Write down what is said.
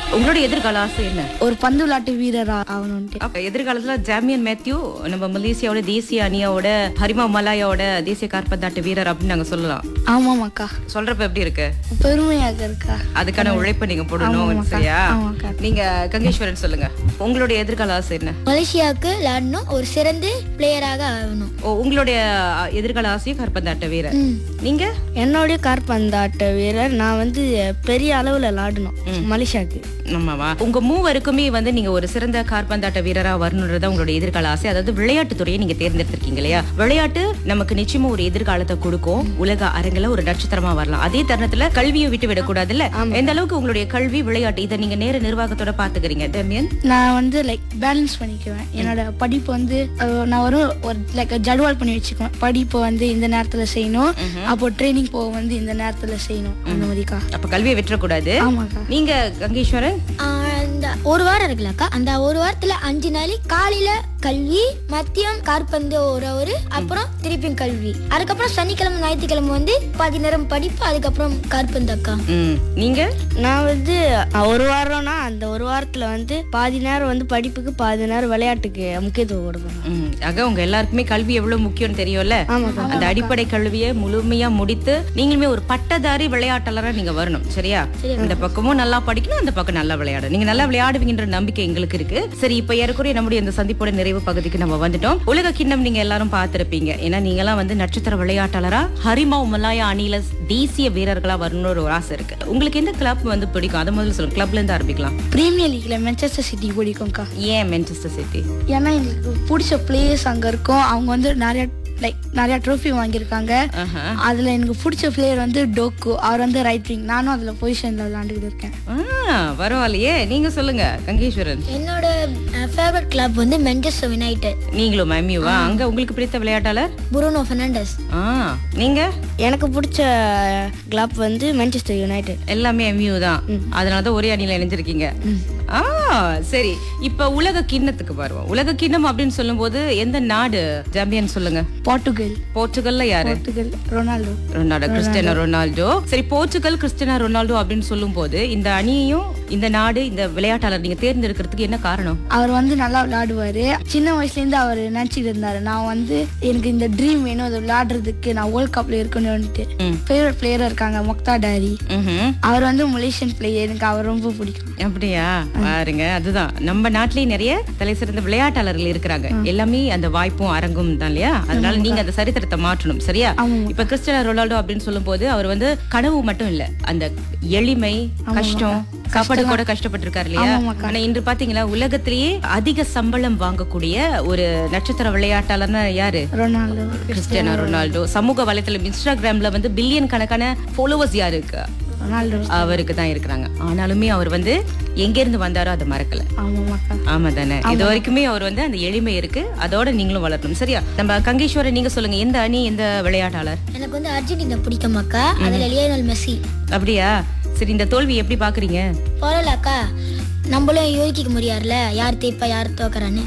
உங்களோட எதிர்கால ஆசை என்ன ஒரு பந்து விளையாட்டு வீரர் ஆகணும்ட்டு அப்ப எதிர்காலத்துல ஜாமியன் மேத்யூ நம்ம மலேசியாவோட தேசிய அணியோட ஹரிமா மலாயாவோட தேசிய காற்பந்தாட்ட வீரர் அப்படின்னு நாங்க சொல்லலாம் ஆமாமாக்கா சொல்றப்ப எப்படி இருக்கு பெருமையாக இருக்கா அதுக்கான உழைப்பை நீங்க போடணும் ஆமாக்கா. சரியா ஆமாக்கா. நீங்க கங்கேஸ்வரன் சொல்லுங்க உங்களுடைய எதிர்கால ஆசை என்ன மலேசியாவுக்கு விளையாடணும் ஒரு சிறந்த பிளேயராக ஆகணும் ஓ, உங்களுடைய அ, எதிர்கால ஆசையும் காற்பந்தாட்ட வீரர் நீங்க என்னுடைய காற்பந்தாட்ட வீரர் நான் வந்து பெரிய அளவில் விளையாடணும் மலேசியாவுக்கு ஆமாவா உங்க மூவருக்குமே வந்து நீங்க ஒரு சிறந்த காற்பந்தாட்ட வீரரா வரணுன்றத உங்களுடைய எதிர்கால ஆசை அதாவது விளையாட்டு துறையை நீங்க தேர்ந்தெடுத்திருக்கீங்க இல்லையா விளையாட்டு நமக்கு நிச்சயமா ஒரு எதிர்காலத்தை கொடுக்கும் உலக அரங்குல ஒரு நட்சத்திரமா வரலாம் அதே தருணத்துல கல்வியை விட்டு விடக்கூடாதுல்ல எந்த அளவுக்கு உங்களுடைய கல்வி விளையாட்டு இதை நீங்க நேர நிர்வாகத்தோட பாத்துக்கிறீங்க டேமியன் நான் வந்து லைக் பேலன்ஸ் பண்ணிக்குவேன் என்னோட படிப்பு வந்து அஹ், நான் ஒரு ஒரு லைக் ஜடுவால் பண்ணி வச்சுக்குவேன் படிப்பை வந்து இந்த நேரத்துல செய்யணும் அப்போ ட்ரைனிங் போக வந்து இந்த நேரத்துல செய்யணும் அந்த மாதிரிக்கா அப்ப கல்வியை விட்டுறக்கூடாது ஆமாக்கா நீங்க கங்கேஸ்வரன் அந்த ஒரு வாரம் இருக்குல்லக்கா அந்த ஒரு வாரத்துல அஞ்சு நாள் காலையில கல்வி மதியம் காற்பந்து ஒரு ஒரு அப்புறம் திருப்பியும் கல்வி அதுக்கப்புறம் சனிக்கிழமை ஞாயிற்றுக்கிழமை வந்து பாதி நேரம் படிப்பு அதுக்கப்புறம் காற்பந்து அக்கா ம், நீங்க நான் வந்து அஹ், ஒரு வாரம்னா அந்த ஒரு வாரத்துல வந்து பாதி நேரம் வந்து படிப்புக்கு பாதி நேரம் விளையாட்டுக்கு முக்கியத்துவம் கொடுக்கணும் ம், ஆக உங்க எல்லாருக்குமே கல்வி எவ்வளவு முக்கியம்னு தெரியும்ல ஆமாக்கா. அந்த அடிப்படை கல்வியை முழுமையா முடித்து நீங்களுமே ஒரு பட்டதாரி விளையாட்டாளரா நீங்க வரணும் சரியா இந்த பக்கமும் நல்லா படிக்கணும் அந்த பக்கம் நல்லா விளையாடணும் நீங்க நல்லா விளையாடுவீங்கன்ற நம்பிக்கை எங்களுக்கு இருக்கு சரி இப்ப ஏறக்குறைய நம்முடைய இந்த சந்திப்போட நிறைவு பகுதிக்கு நம்ம வந்துட்டோம் உலக கிண்ணம் நீங்க எல்லாரும் பார்த்திருப்பீங்க ஏன்னா நீங்க எல்லாம் வந்து நட்சத்திர விளையாட்டாளரா ஹரிமா மலாயா அணில தேசிய வீரர்களா வரணும்னு ஒரு ஆசை இருக்கு உங்களுக்கு எந்த கிளப் வந்து பிடிக்கும் அதை முதல்ல சொல்லுங்க கிளப்ல இருந்து ஆரம்பிக்கலாம் பிரீமியர் லீக்ல மான்செஸ்டர் சிட்டி பிடிக்கும்க்கா ஏன் மென்செஸ்டர் சிட்டி ஏன்னா எங்களுக்கு பிடிச்ச பிளேயர்ஸ் அங்க இருக்கும் அவங்க வந்து நிறைய லைக் நிறைய ட்ரோஃபி வாங்கியிருக்காங்க ஆஹா. அதுல எனக்கு பிடிச்ச பிளேயர் வந்து டோக்கு அவர் வந்து ரைட் விங் நானும் அதுல பொசிஷன்ல விளையாண்டுக்கிட்டு இருக்கேன் ஆ, பரவாயில்லையே நீங்க சொல்லுங்க கங்கேஸ்வரன் என்னோட ஃபேவரட் கிளப் வந்து மென்செஸ்டர் யுனைடெட் நீங்களும் மேமியூவா அங்க உங்களுக்கு பிடித்த விளையாட்டாளர் புருனோ பெர்னாண்டஸ் ஆ நீங்க எனக்கு பிடிச்ச கிளப் வந்து மான்செஸ்டர் யுனைடெட் எல்லாமே எம்யூ தான் அதனாலதான் ஒரே அணியில இணைஞ்சிருக்கீங்க ஆ சரி இப்ப உலக கிண்ணத்துக்கு வருவோம் உலக கிண்ணம் அப்படின்னு சொல்லும்போது எந்த நாடு சாம்பியன் சொல்லுங்க போர்ட்டுகல் போர்ச்சுகல்ல யாரு Portugal Ronaldo Ronaldo Cristiano Ronaldo சரி போர்ச்சுகல் கிறிஸ்டியானோ ரொனால்டோ அப்படின்னு சொல்லும்போது இந்த அணியையும் இந்த நாடு இந்த விளையாட்டாளர் நீங்க தேர்ந்தெடுக்கிறதுக்கு என்ன காரணம் அவர் வந்து நல்லா விளையாடுவாரு சின்ன வயசுல இருந்து அவர் நினைச்சிட்டு இருந்தாரு நான் வந்து எனக்கு இந்த ட்ரீம் வேணும் அதை விளையாடுறதுக்கு நான் வேர்ல்ட் கப்ல இருக்கணும்னுட்டு ம். ஃபேவரட் பிளேயர் இருக்காங்க மொக்தா டாரி ம்ஹும். அவர் வந்து மலேசியன் பிளேயர் எனக்கு அவர் ரொம்ப பிடிக்கும் அப்படியா பாருங்க அதுதான் நம்ம நாட்டிலேயே நிறைய தலை சிறந்த விளையாட்டாளர்கள் இருக்கிறாங்க எல்லாமே அந்த வாய்ப்பும் அரங்கும் தான் இல்லையா அதனால நீங்க அந்த சரித்திரத்தை மாற்றணும் சரியா இப்ப கிறிஸ்டியானோ ரொனால்டோ அப்படின்னு சொல்லும்போது அவர் வந்து கனவு மட்டும் இல்ல அந்த எளிமை கஷ்டம் சாப்பாடு கூட கஷ்டப்பட்டிருக்காரு இல்லையா ஆனா இன்று பாத்தீங்களா உலகத்திலேயே அதிக சம்பளம் வாங்கக்கூடிய ஒரு நட்சத்திர விளையாட்டாளர்னா யாரு ரொனால்டோ கிறிஸ்டியானோ ரொனால்டோ சமூக வலைத்தளம் இன்ஸ்டாகிராம்ல வந்து பில்லியன் கணக்கான ஃபாலோவர்ஸ் யாரு இருக்கு ரொனால்டோ அவருக்கு தான் இருக்கிறாங்க ஆனாலுமே அவர் வந்து எங்க இருந்து வந்தாரோ அதை மறக்கல ஆமாமாக்கா ஆமா தானே இது வரைக்குமே அவர் வந்து அந்த எளிமை இருக்கு அதோட நீங்களும் வளரணும் சரியா நம்ம கங்கேஸ்வரன் நீங்க சொல்லுங்க எந்த அணி எந்த விளையாட்டாளர் எனக்கு வந்து அர்ஜென்டினா பிடிக்கும் அக்கா அதுல லியோனல் மெஸ்ஸி அப்படியா சரி இந்த தோல்வி எப்படி பாக்குறீங்க பரவாயில்ல அக்கா நம்மளும் யோசிக்க முடியாதுல்ல யார் தேய்ப்பா யார் தோக்கறான்னு